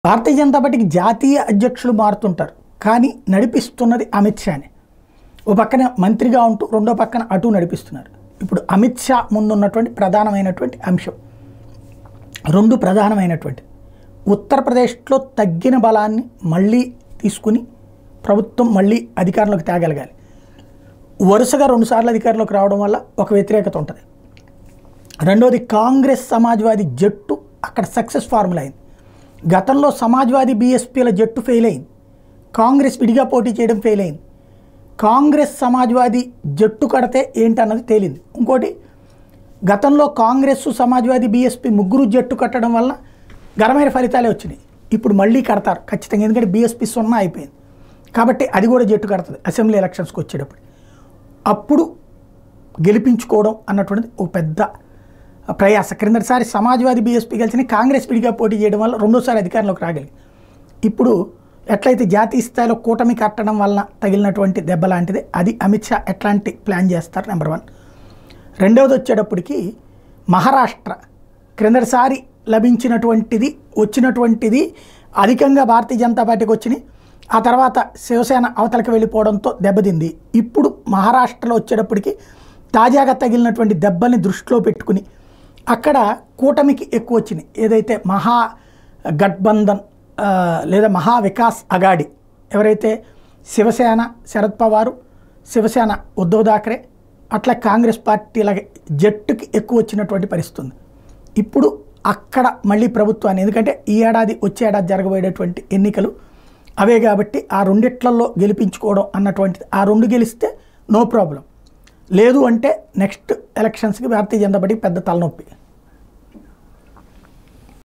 భారతీయ జనతా పార్టీకి జాతీయ అధ్యక్షులు మారుతుంటారు కానీ నడిపిస్తున్నది అమిత్ షానే ఓ పక్కన మంత్రిగా ఉంటూ రెండో పక్కన అటు నడిపిస్తున్నారు ఇప్పుడు అమిత్ షా ముందున్నటువంటి ప్రధానమైనటువంటి అంశం రెండు ప్రధానమైనటువంటి ఉత్తరప్రదేశ్లో తగ్గిన బలాన్ని మళ్ళీ తీసుకుని ప్రభుత్వం మళ్ళీ అధికారంలోకి తేగలగాలి వరుసగా రెండుసార్లు అధికారంలోకి రావడం వల్ల ఒక వ్యతిరేకత ఉంటుంది రెండోది కాంగ్రెస్ సమాజ్వాదీ జట్టు అక్కడ సక్సెస్ ఫార్ములా అయింది గతంలో సమాజ్వాదీ బీఎస్పీల జట్టు ఫెయిల్ అయింది కాంగ్రెస్ విడిగా పోటీ చేయడం ఫెయిల్ అయింది కాంగ్రెస్ సమాజ్వాదీ జట్టు కడితే ఏంటన్నది తేలింది ఇంకోటి గతంలో కాంగ్రెస్ సమాజ్వాదీ బీఎస్పీ ముగ్గురు జట్టు కట్టడం వల్ల ఘనమైన ఫలితాలే వచ్చినాయి ఇప్పుడు మళ్ళీ కడతారు ఖచ్చితంగా ఎందుకంటే బీఎస్పీ సున్నా అయిపోయింది కాబట్టి అది కూడా జట్టు కడుతుంది అసెంబ్లీ ఎలక్షన్స్కి వచ్చేటప్పుడు అప్పుడు గెలిపించుకోవడం అన్నటువంటిది ఒక పెద్ద ప్రయాస క్రిందటిసారి సమాజ్వాదీ బీఎస్పీ కలిసి కాంగ్రెస్ విడిగా పోటీ చేయడం వల్ల రెండోసారి అధికారంలోకి రాగలిగి ఇప్పుడు ఎట్లయితే జాతీయ స్థాయిలో కూటమి కట్టడం వలన తగిలినటువంటి దెబ్బ లాంటిది అది అమిత్ షా ఎట్లాంటి ప్లాన్ చేస్తారు నెంబర్ వన్ రెండవది వచ్చేటప్పటికి మహారాష్ట్ర క్రిందటిసారి లభించినటువంటిది వచ్చినటువంటిది అధికంగా భారతీయ జనతా పార్టీకి వచ్చినాయి ఆ తర్వాత శివసేన అవతలకి వెళ్ళిపోవడంతో దెబ్బతింది ఇప్పుడు మహారాష్ట్రలో వచ్చేటప్పటికి తాజాగా తగిలినటువంటి దెబ్బల్ని దృష్టిలో పెట్టుకుని అక్కడ కూటమికి ఎక్కువ వచ్చినాయి ఏదైతే మహా గఠబంధన్ ఆ, లేదా మహా వికాస్ అగాడి ఎవరైతే శివసేన శరద్ పవారు శివసేన ఉద్ధవ్ థాకరే అట్లా కాంగ్రెస్ పార్టీల జట్టుకి ఎక్కువ వచ్చినటువంటి పరిస్థితి ఉంది ఇప్పుడు అక్కడ మళ్ళీ ప్రభుత్వాన్ని ఎందుకంటే ఈ ఏడాది వచ్చే ఏడాది జరగబోయేటటువంటి ఎన్నికలు అవే కాబట్టి ఆ రెండిట్లలో గెలిపించుకోవడం అన్నటువంటిది ఆ రెండు గెలిస్తే నో ప్రాబ్లం లేదు అంటే నెక్స్ట్ ఎలక్షన్స్కి భారతీయ జనతా పార్టీకి పెద్ద తలనొప్పి